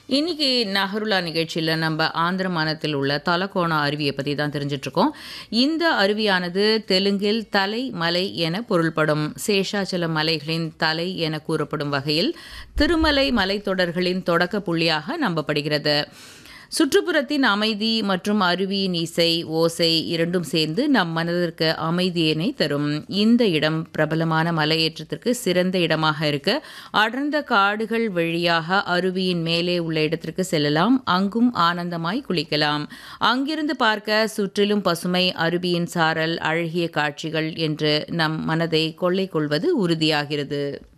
இன்னைக்கு நஹருலா நிகழ்ச்சியில் நம்ம ஆந்திர மாநிலத்தில் உள்ள தலக்கோணா அருவியை பற்றி தான் தெரிஞ்சிட்ருக்கோம் இந்த அருவியானது தெலுங்கில் தலை மலை என பொருள்படும் சேஷாச்சல மலைகளின் தலை என கூறப்படும் வகையில் திருமலை மலைத்தொடர்களின் தொடக்க புள்ளியாக நம்பப்படுகிறது சுற்றுப்புறத்தின் அமைதி மற்றும் அருவியின் இசை ஓசை இரண்டும் சேர்ந்து நம் மனதிற்கு அமைதியினை தரும் இந்த இடம் பிரபலமான மலையேற்றத்திற்கு சிறந்த இடமாக இருக்க அடர்ந்த காடுகள் வழியாக அருவியின் மேலே உள்ள இடத்திற்கு செல்லலாம் அங்கும் ஆனந்தமாய் குளிக்கலாம் அங்கிருந்து பார்க்க சுற்றிலும் பசுமை அருவியின் சாரல் அழகிய காட்சிகள் என்று நம் மனதை கொள்ளை கொள்வது உறுதியாகிறது